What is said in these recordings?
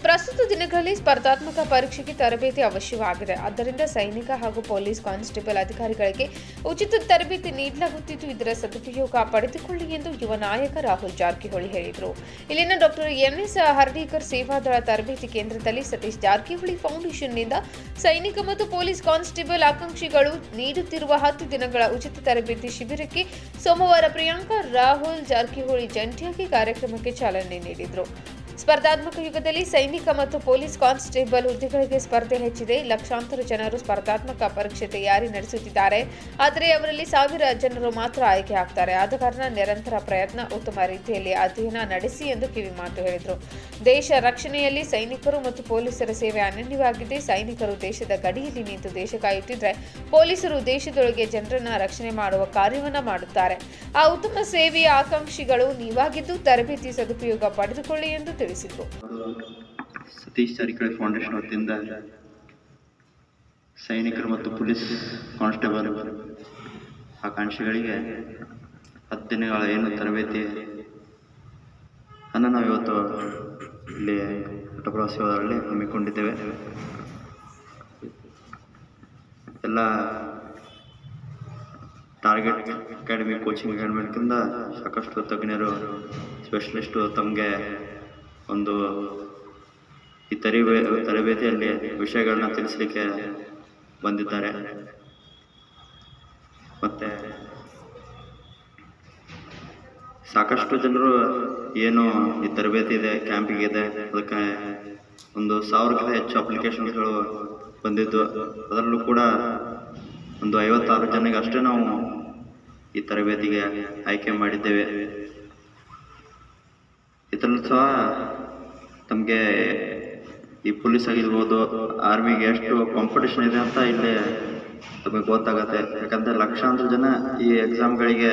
ಪ್ರಸ್ತುತ ದಿನಗಳಲ್ಲಿ ಸ್ಪರ್ಧಾತ್ಮಕ ಪರೀಕ್ಷೆಗೆ ತರಬೇತಿ ಅವಶ್ಯವಾಗಿದೆ ಆದ್ದರಿಂದ ಸೈನಿಕ ಹಾಗೂ ಪೊಲೀಸ್ ಕಾನ್ಸ್ಟೇಬಲ್ ಅಧಿಕಾರಿಗಳಿಗೆ ಉಚಿತ ತರಬೇತಿ ನೀಡಲಾಗುತ್ತಿದ್ದು ಇದರ ಸದುಪಯೋಗ ಪಡೆದುಕೊಳ್ಳಿ ಎಂದು ಯುವ ನಾಯಕ ರಾಹುಲ್ ಜಾರಕಿಹೊಳಿ ಹೇಳಿದರು ಇಲ್ಲಿನ ಡಾಕ್ಟರ್ ಎನ್ಎಸ್ ಹರ್ಡೀಕರ್ ಸೇವಾದಳ ತರಬೇತಿ ಕೇಂದ್ರದಲ್ಲಿ ಸತೀಶ್ ಜಾರಕಿಹೊಳಿ ಫೌಂಡೇಶನ್ನಿಂದ ಸೈನಿಕ ಮತ್ತು ಪೊಲೀಸ್ ಕಾನ್ಸ್ಟೇಬಲ್ ಆಕಾಂಕ್ಷಿಗಳು ನೀಡುತ್ತಿರುವ ಹತ್ತು ದಿನಗಳ ಉಚಿತ ತರಬೇತಿ ಶಿಬಿರಕ್ಕೆ ಸೋಮವಾರ ಪ್ರಿಯಾಂಕಾ ರಾಹುಲ್ ಜಾರಕಿಹೊಳಿ ಜಂಟಿಯಾಗಿ ಕಾರ್ಯಕ್ರಮಕ್ಕೆ ಚಾಲನೆ ನೀಡಿದರು ಸ್ಪರ್ಧಾತ್ಮಕ ಯುಗದಲ್ಲಿ ಸೈನಿಕ ಮತ್ತು ಪೊಲೀಸ್ ಕಾನ್ಸ್ಟೇಬಲ್ ಹುದ್ದೆಗಳಿಗೆ ಸ್ಪರ್ಧೆ ಹೆಚ್ಚಿದೆ ಲಕ್ಷಾಂತರ ಜನರು ಸ್ಪರ್ಧಾತ್ಮಕ ಪರೀಕ್ಷೆ ತಯಾರಿ ನಡೆಸುತ್ತಿದ್ದಾರೆ ಆದರೆ ಅವರಲ್ಲಿ ಸಾವಿರ ಜನರು ಮಾತ್ರ ಆಯ್ಕೆ ಆಗ್ತಾರೆ ಆದ ಕಾರಣ ನಿರಂತರ ಪ್ರಯತ್ನ ಉತ್ತಮ ರೀತಿಯಲ್ಲಿ ಅಧ್ಯಯನ ನಡೆಸಿ ಎಂದು ಕಿವಿಮಾತು ಹೇಳಿದರು ದೇಶ ರಕ್ಷಣೆಯಲ್ಲಿ ಸೈನಿಕರು ಮತ್ತು ಪೊಲೀಸರ ಸೇವೆ ಅನನ್ಯವಾಗಿದೆ ಸೈನಿಕರು ದೇಶದ ಗಡಿಯಲ್ಲಿ ನಿಂತು ದೇಶ ಕಾಯುತ್ತಿದ್ರೆ ಪೊಲೀಸರು ದೇಶದೊಳಗೆ ಜನರನ್ನ ರಕ್ಷಣೆ ಮಾಡುವ ಕಾರ್ಯವನ್ನ ಮಾಡುತ್ತಾರೆ ಆ ಉತ್ತಮ ಸೇವೆಯ ಆಕಾಂಕ್ಷಿಗಳು ನೀವಾಗಿದ್ದು ತರಬೇತಿ ಸದುಪಯೋಗ ಪಡೆದುಕೊಳ್ಳಿ ಎಂದು ತಿಳಿಸಿದರು ಸತೀಶ್ ಜಾರಕಿಹೊಳಿ ಫೌಂಡೇಶನ್ ವತಿಯಿಂದ ಸೈನಿಕರು ಮತ್ತು ಪೊಲೀಸ್ ಕಾನ್ಸ್ಟೇಬಲ್ ಆಕಾಂಕ್ಷಿಗಳಿಗೆ ಹತ್ತು ದಿನಗಳ ಏನು ತರಬೇತಿ ಅನ್ನು ನಾವು ಇವತ್ತು ಇಲ್ಲಿ ಪುಟ್ಟಪ್ಪ ಸೇವಾದಲ್ಲಿ ಹಮ್ಮಿಕೊಂಡಿದ್ದೇವೆ ಎಲ್ಲ ಟಾರ್ಗೆಟ್ ಅಕಾಡೆಮಿ ಕೋಚಿಂಗ್ ಅಕಾಡೆಮಿಯಿಂದ ಸಾಕಷ್ಟು ತಜ್ಞರು ಸ್ಪೆಷಲಿಸ್ಟು ತಮಗೆ ಒಂದು ಈ ತರಬೇ ತರಬೇತಿಯಲ್ಲಿ ವಿಷಯಗಳನ್ನ ತಿಳಿಸ್ಲಿಕ್ಕೆ ಬಂದಿದ್ದಾರೆ ಮತ್ತು ಸಾಕಷ್ಟು ಜನರು ಏನು ಈ ತರಬೇತಿ ಇದೆ ಕ್ಯಾಂಪಿಗೆ ಇದೆ ಅದಕ್ಕೆ ಒಂದು ಸಾವಿರಕ್ಕಿಂತ ಹೆಚ್ಚು ಅಪ್ಲಿಕೇಶನ್ಗಳು ಬಂದಿದ್ದು ಅದರಲ್ಲೂ ಕೂಡ ಒಂದು ಐವತ್ತಾರು ಜನಕ್ಕೆ ಅಷ್ಟೇ ನಾವು ಈ ತರಬೇತಿಗೆ ಆಯ್ಕೆ ಮಾಡಿದ್ದೇವೆ ಇದರಲ್ಲೂ ಸಹ ತಮಗೆ ಈ ಪೊಲೀಸ್ ಆಗಿರ್ಬೋದು ಆರ್ಮಿಗೆ ಎಷ್ಟು ಕಾಂಪಿಟೇಷನ್ ಇದೆ ಅಂತ ಇಲ್ಲಿ ತಮಗೆ ಗೊತ್ತಾಗತ್ತೆ ಯಾಕಂದರೆ ಲಕ್ಷಾಂತರ ಜನ ಈ ಎಕ್ಸಾಮ್ಗಳಿಗೆ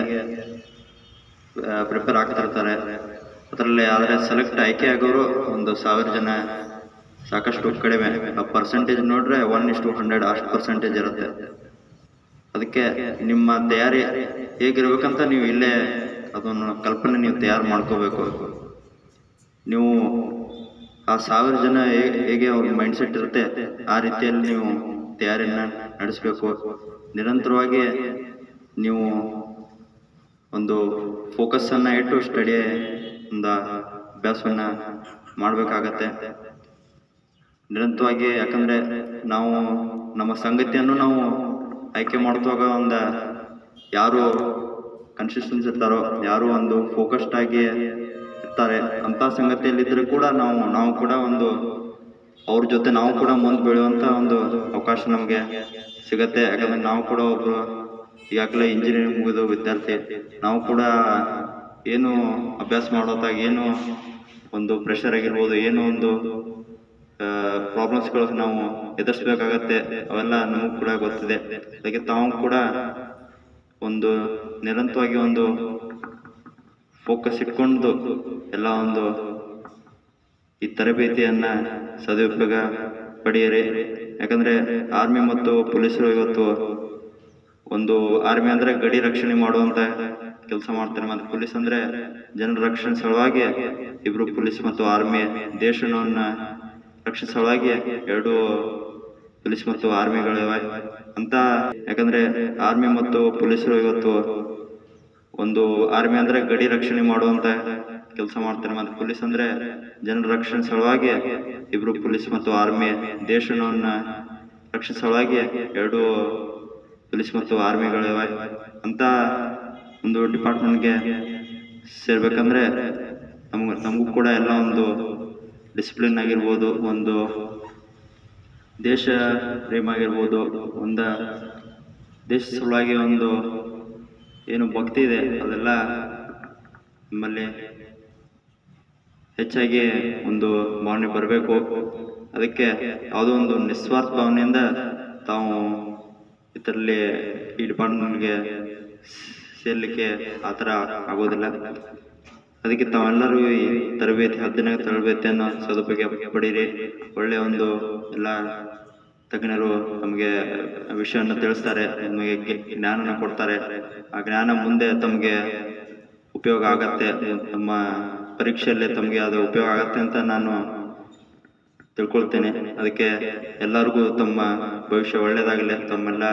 ಪ್ರಿಪೇರ್ ಆಗ್ತಿರ್ತಾರೆ ಅದರಲ್ಲಿ ಆದರೆ ಸೆಲೆಕ್ಟ್ ಆಯ್ಕೆ ಆಗೋರು ಒಂದು ಸಾವಿರ ಜನ ಸಾಕಷ್ಟು ಕಡಿಮೆ ಆ ಪರ್ಸೆಂಟೇಜ್ ನೋಡ್ರೆ ಒನ್ ಇಷ್ಟು ಹಂಡ್ರೆಡ್ ಅಷ್ಟು ಪರ್ಸೆಂಟೇಜ್ ಇರುತ್ತೆ ಅದಕ್ಕೆ ನಿಮ್ಮ ತಯಾರಿ ಹೇಗಿರ್ಬೇಕಂತ ನೀವು ಇಲ್ಲೇ ಅದನ್ನು ಕಲ್ಪನೆ ನೀವು ತಯಾರು ಮಾಡ್ಕೋಬೇಕು ನೀವು ಆ ಸಾವಿರ ಜನ ಹೇ- ಹೇಗೆ ಅವ್ರ ಮೈಂಡ್ ಸೆಟ್ ಇರುತ್ತೆ ಆ ರೀತಿಯಲ್ಲಿ ನೀವು ತಯಾರಿನ ನಡೆಸಬೇಕು ನಿರಂತರವಾಗಿ ನೀವು ಒಂದು ಫೋಕಸ್ಸನ್ನು ಇಟ್ಟು ಸ್ಟಡಿ ಒಂದು ಅಭ್ಯಾಸವನ್ನು ಮಾಡಬೇಕಾಗತ್ತೆ ನಿರಂತರವಾಗಿ ಯಾಕಂದರೆ ನಾವು ನಮ್ಮ ಸಂಗತಿಯನ್ನು ನಾವು ಆಯ್ಕೆ ಮಾಡ್ತುವಾಗ ಒಂದು ಯಾರು ಕನ್ಸಿಸ್ಟೆನ್ಸ್ ಇರ್ತಾರೋ ಯಾರು ಒಂದು ಫೋಕಸ್ಡ್ ಆಗಿ ಇರ್ತಾರೆ ಅಂಥ ಸಂಗತಿಯಲ್ಲಿದ್ದರೆ ಕೂಡ ನಾವು ನಾವು ಕೂಡ ಒಂದು ಅವ್ರ ಜೊತೆ ನಾವು ಕೂಡ ಮುಂದೆ ಬೆಳೆಯುವಂಥ ಒಂದು ಅವಕಾಶ ನಮಗೆ ಸಿಗತ್ತೆ ಯಾಕಂದರೆ ನಾವು ಕೂಡ ಒಬ್ಬರು ಈಗಾಗಲೇ ಇಂಜಿನಿಯರಿಂಗ್ ಮುಗಿದ ವಿದ್ಯಾರ್ಥಿ ನಾವು ಕೂಡ ಏನು ಅಭ್ಯಾಸ ಮಾಡೋದಾಗ ಏನು ಒಂದು ಪ್ರೆಷರ್ ಆಗಿರ್ಬೋದು ಏನೋ ಒಂದು ಪ್ರಾಬ್ಲಮ್ಸ್ಗಳು ನಾವು ಎದುರಿಸ್ಬೇಕಾಗತ್ತೆ ಅವೆಲ್ಲ ನಮಗೂ ಕೂಡ ಗೊತ್ತಿದೆ ಅದಕ್ಕೆ ತಾವು ಕೂಡ ಒಂದು ನಿರಂತರವಾಗಿ ಒಂದು ಫೋಕಸ್ ಇಟ್ಕೊಂಡು ಎಲ್ಲ ಒಂದು ಈ ತರಬೇತಿಯನ್ನ ಸದುಪಯೋಗ ಪಡೆಯಿರಿ ಯಾಕಂದ್ರೆ ಆರ್ಮಿ ಮತ್ತು ಪೊಲೀಸರು ಇವತ್ತು ಒಂದು ಆರ್ಮಿ ಅಂದ್ರೆ ಗಡಿ ರಕ್ಷಣೆ ಮಾಡುವಂತ ಕೆಲಸ ಮಾಡ್ತಾರೆ ಮತ್ತು ಪೊಲೀಸ್ ಅಂದ್ರೆ ಜನರ ರಕ್ಷಣೆ ಸಲುವಾಗಿ ಇಬ್ರು ಪೊಲೀಸ್ ಮತ್ತು ಆರ್ಮಿ ದೇಶವನ್ನ ರಕ್ಷಣೆ ಸಲುವಾಗಿ ಎರಡು ಪೊಲೀಸ್ ಮತ್ತು ಆರ್ಮಿಗಳಿವೆ ಅಂತ ಯಾಕಂದ್ರೆ ಆರ್ಮಿ ಮತ್ತು ಪೊಲೀಸರು ಇವತ್ತು ಒಂದು ಆರ್ಮಿ ಅಂದ್ರೆ ಗಡಿ ರಕ್ಷಣೆ ಮಾಡುವಂತ ಕೆಲಸ ಮಾಡ್ತಾರೆ ಮತ್ತು ಪೊಲೀಸ್ ಅಂದ್ರೆ ಜನರ ರಕ್ಷಣೆ ಸಲುವಾಗಿ ಇಬ್ರು ಪೊಲೀಸ್ ಮತ್ತು ಆರ್ಮಿ ದೇಶವನ್ನ ರಕ್ಷಣೆ ಸಲುವಾಗಿ ಎರಡು ಪೊಲೀಸ್ ಮತ್ತು ಆರ್ಮಿಗಳಿವೆ ಅಂತ ಒಂದು ಡಿಪಾರ್ಟ್ಮೆಂಟ್ಗೆ ಸೇರ್ಬೇಕಂದ್ರೆ ನಮ್ಗೆ ನಮಗೂ ಕೂಡ ಎಲ್ಲ ಒಂದು ಡಿಸಿಪ್ಲಿನ್ ಆಗಿರ್ಬೋದು ಒಂದು ದೇಶ ಪ್ರೇಮ ಆಗಿರ್ಬೋದು ಒಂದು ದೇಶ ಸಲುವಾಗಿ ಒಂದು ಏನು ಭಕ್ತಿ ಇದೆ ಅದೆಲ್ಲ ನಮ್ಮಲ್ಲಿ ಹೆಚ್ಚಾಗಿ ಒಂದು ಭಾವನೆ ಬರಬೇಕು ಅದಕ್ಕೆ ಯಾವುದೋ ಒಂದು ನಿಸ್ವಾರ್ಥ ಭಾವನೆಯಿಂದ ತಾವು ಇದರಲ್ಲಿ ಈ ಡಿಪಾರ್ಟ್ಮೆಂಟ್ಗೆ ಸೇರ್ಲಿಕ್ಕೆ ಆ ಥರ ಆಗೋದಿಲ್ಲ ಅದಕ್ಕೆ ತಾವೆಲ್ಲರೂ ಈ ತರಬೇತಿ ಹದ್ದಿನ ತರಬೇತಿಯನ್ನು ಸದುಪಯೋಗ ಪಡೀರಿ ಒಳ್ಳೆಯ ಒಂದು ಎಲ್ಲ ತಜ್ಞರು ನಮಗೆ ವಿಷಯವನ್ನು ತಿಳಿಸ್ತಾರೆ ನಮಗೆ ಜ್ಞ- ಜ್ಞಾನನ ಕೊಡ್ತಾರೆ ಆ ಜ್ಞಾನ ಮುಂದೆ ತಮಗೆ ಉಪಯೋಗ ಆಗತ್ತೆ ತಮ್ಮ ಪರೀಕ್ಷೆಯಲ್ಲಿ ತಮಗೆ ಅದು ಉಪಯೋಗ ಆಗತ್ತೆ ಅಂತ ನಾನು ತಿಳ್ಕೊಳ್ತೇನೆ ಅದಕ್ಕೆ ಎಲ್ಲರಿಗೂ ತಮ್ಮ ಭವಿಷ್ಯ ಒಳ್ಳೆಯದಾಗಲಿ ತಮ್ಮೆಲ್ಲ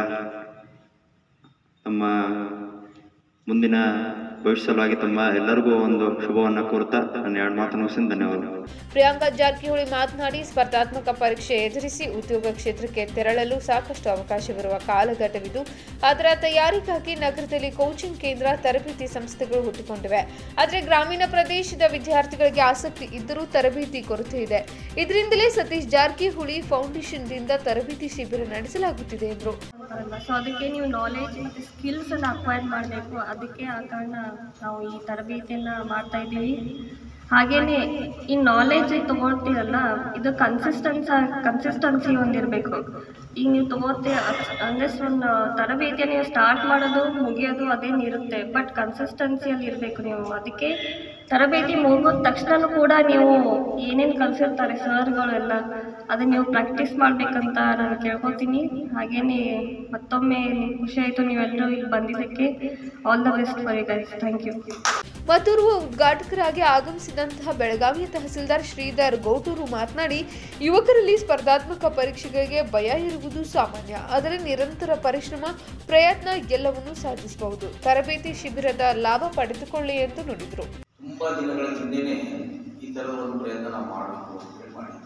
ತಮ್ಮ ಮುಂದಿನ ಭವಿಷ್ಯ ಸಲುವಾಗಿ ತಮ್ಮ ಎಲ್ಲರಿಗೂ ಒಂದು ಶುಭವನ್ನು ಕೋರ್ತಾ ನನ್ನ ಎರಡು ಮಾತು ಮುಗಿಸ್ತೀನಿ ಧನ್ಯವಾದಗಳು ಪ್ರಿಯಾಂಕಾ ಜಾರಕಿಹೊಳಿ ಮಾತನಾಡಿ ಸ್ಪರ್ಧಾತ್ಮಕ ಪರೀಕ್ಷೆ ಎದುರಿಸಿ ಉದ್ಯೋಗ ಕ್ಷೇತ್ರಕ್ಕೆ ತೆರಳಲು ಸಾಕಷ್ಟು ಅವಕಾಶವಿರುವ ಕಾಲಘಟ್ಟವಿದ್ದು ಅದರ ತಯಾರಿಗಾಗಿ ನಗರದಲ್ಲಿ ಕೋಚಿಂಗ್ ಕೇಂದ್ರ ತರಬೇತಿ ಸಂಸ್ಥೆಗಳು ಹುಟ್ಟಿಕೊಂಡಿವೆ ಆದರೆ ಗ್ರಾಮೀಣ ಪ್ರದೇಶದ ವಿದ್ಯಾರ್ಥಿಗಳಿಗೆ ಆಸಕ್ತಿ ಇದ್ದರೂ ತರಬೇತಿ ಕೊರತೆ ಇದೆ ಇದರಿಂದಲೇ ಸತೀಶ್ ಜಾರಕಿಹೊಳಿ ಫೌಂಡೇಶನ್ದಿಂದ ತರಬೇತಿ ಶಿಬಿರ ನಡೆಸಲಾಗುತ್ತಿದೆ ಎಂದರು ಬರಲ್ಲ ಸೊ ಅದಕ್ಕೆ ನೀವು ನಾಲೆಜ್ ಮತ್ತು ಸ್ಕಿಲ್ಸನ್ನು ಅಕ್ವೈರ್ ಮಾಡಬೇಕು ಅದಕ್ಕೆ ಆ ಕಾರಣ ನಾವು ಈ ತರಬೇತಿಯನ್ನು ಮಾಡ್ತಾ ಇದ್ದೀವಿ ಹಾಗೆಯೇ ಈ ನಾಲೆಜ್ ತೊಗೊಳ್ತೀರಲ್ಲ ಇದು ಕನ್ಸಿಸ್ಟೆನ್ಸ್ ಕನ್ಸಿಸ್ಟೆನ್ಸಿ ಹೊಂದಿರಬೇಕು ಈಗ ನೀವು ತೊಗೊಳ್ತೀರ ಅಂದರೆ ಒಂದು ತರಬೇತಿಯ ನೀವು ಸ್ಟಾರ್ಟ್ ಮಾಡೋದು ಮುಗಿಯೋದು ಅದೇನು ಇರುತ್ತೆ ಬಟ್ ಕನ್ಸಿಸ್ಟೆನ್ಸಿಯಲ್ಲಿ ಇರಬೇಕು ನೀವು ಅದಕ್ಕೆ ತರಬೇತಿ ಮುಗಿದ ತಕ್ಷಣ ಕೂಡ ನೀವು ಏನೇನು ಕಲಿಸಿರ್ತಾರೆ ಸರ್ಗಳು ಎಲ್ಲ ಅದನ್ನ ನೀವು ಪ್ರಾಕ್ಟೀಸ್ ಮಾಡಬೇಕಂತ ನಾನು ಕೇಳ್ಕೊತೀನಿ ಹಾಗೇನೆ ಮತ್ತೊಮ್ಮೆ ಖುಷಿ ಆಯಿತು ನೀವೆಲ್ಲರೂ ಇಲ್ಲಿ ಬಂದಿದ್ದಕ್ಕೆ all the best for you guys thank you ಮತ್ತೋರ್ವ ಉದ್ಘಾಟಕರಾಗಿ ಆಗಮಿಸಿದಂತಹ ಬೆಳಗಾವಿಯ ತಹಸೀಲ್ದಾರ್ ಶ್ರೀಧರ್ ಗೌಟೂರು ಮಾತನಾಡಿ ಯುವಕರಲ್ಲಿ ಸ್ಪರ್ಧಾತ್ಮಕ ಪರೀಕ್ಷೆಗಳಿಗೆ ಭಯ ಇರುವುದು ಸಾಮಾನ್ಯ ಆದರೆ ನಿರಂತರ ಪರಿಶ್ರಮ ಪ್ರಯತ್ನ ಎಲ್ಲವನ್ನೂ ಸಾಧಿಸಬಹುದು ತರಬೇತಿ ಶಿಬಿರದ ಲಾಭ ಪಡೆದುಕೊಳ್ಳಿ ಎಂದು ನುಡಿದರು ತುಂಬ ದಿನಗಳ ಹಿಂದೆನೇ ಈ ಥರದ ಒಂದು ಪ್ರಯತ್ನ ನಾವು ಮಾಡಬೇಕು ಅಂತ ಹೇಳಿ ಮಾಡಿದ್ವಿ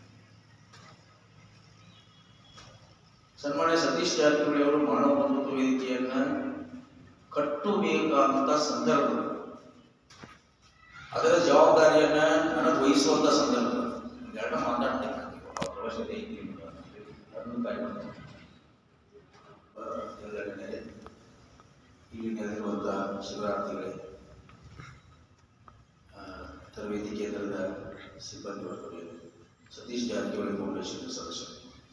ಸನ್ಮಾನ್ಯ ಸತೀಶ್ ಜಾರಕಿಹೊಳಿ ಅವರು ಮಾನವ ಬಂಧುತ್ವ ವೇದಿಕೆಯನ್ನ ಕಟ್ಟಬೇಕಾದಂಥ ಸಂದರ್ಭ ಅದರ ಜವಾಬ್ದಾರಿಯನ್ನ ನನಗೆ ವಹಿಸುವಂಥ ಸಂದರ್ಭ ಎರಡು ಮಾತಾಡ್ತೇನೆ ಅವಶ್ಯಕತೆ ಐತಿ ಅದನ್ನು ಕಾಯ್ಕೊಂಡು ಎಲ್ಲ ನೆಲೆ ಇಲ್ಲಿ ನೆಲೆದಿರುವಂಥ ಶಿವರಾತ್ರಿಗಳೇ ಆ, ತರಬೇತಿ ಕೇಂದ್ರದ ಸಿಬ್ಬಂದಿ ವರ್ಗಗಳು ಸತೀಶ್ ಜಾರಕಿಹೊಳಿ ಫೌಂಡೇಶನ್ ಸದಸ್ಯರು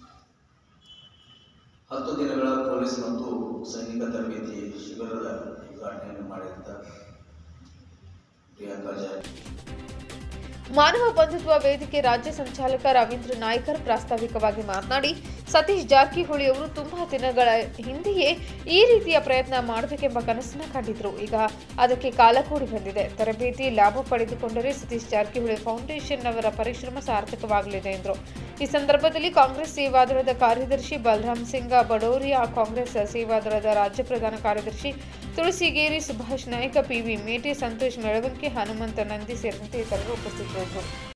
ಹತ್ತು ದಿನಗಳ ಪೊಲೀಸ್ ಮತ್ತು ಸೈನಿಕ ತರಬೇತಿ ಶಿಬಿರದ ಉದ್ಘಾಟನೆಯನ್ನು ಮಾಡಿದಂಥ ಪ್ರಿಯಾಂಕಾ ಜಾರಕಿಹೊಳಿ ಮಾನವ ಬಂಧುತ್ವ ವೇದಿಕೆ ರಾಜ್ಯ ಸಂಚಾಲಕ ರವೀಂದ್ರ ನಾಯ್ಕರ್ ಪ್ರಾಸ್ತಾವಿಕವಾಗಿ ಮಾತನಾಡಿ ಸತೀಶ್ ಜಾರಕಿಹೊಳಿ ಅವರು ತುಂಬಾ ದಿನಗಳ ಹಿಂದೆಯೇ ಈ ರೀತಿಯ ಪ್ರಯತ್ನ ಮಾಡಬೇಕೆಂಬ ಕನಸನ್ನ ಕಂಡಿದ್ರು ಈಗ ಅದಕ್ಕೆ ಕಾಲ ಕೂಡಿ ಬಂದಿದೆ ತರಬೇತಿ ಲಾಭ ಪಡೆದುಕೊಂಡರೆ ಸತೀಶ್ ಜಾರಕಿಹೊಳಿ ಫೌಂಡೇಶನ್ ಅವರ ಪರಿಶ್ರಮ ಸಾರ್ಥಕವಾಗಲಿದೆ ಎಂದರು ಈ ಸಂದರ್ಭದಲ್ಲಿ ಕಾಂಗ್ರೆಸ್ ಸೇವಾದಳದ ಕಾರ್ಯದರ್ಶಿ ಬಲರಾಮ್ ಸಿಂಗ ಬಡೋರಿಯಾ ಕಾಂಗ್ರೆಸ್ ಸೇವಾದಳದ ರಾಜ್ಯ ಪ್ರಧಾನ ಕಾರ್ಯದರ್ಶಿ ತುಳಸಿಗೇರಿ ಸುಭಾಷ್ ನಾಯ್ಕ ಪಿವಿ ಮೇಟಿ ಸಂತೋಷ್ ಮೆಳವಂಕಿ ಹನುಮಂತ ನಂದಿ ಸೇರಿದಂತೆ ಇತರರು ಉಪಸ್ಥಿತರಿದ್ದರು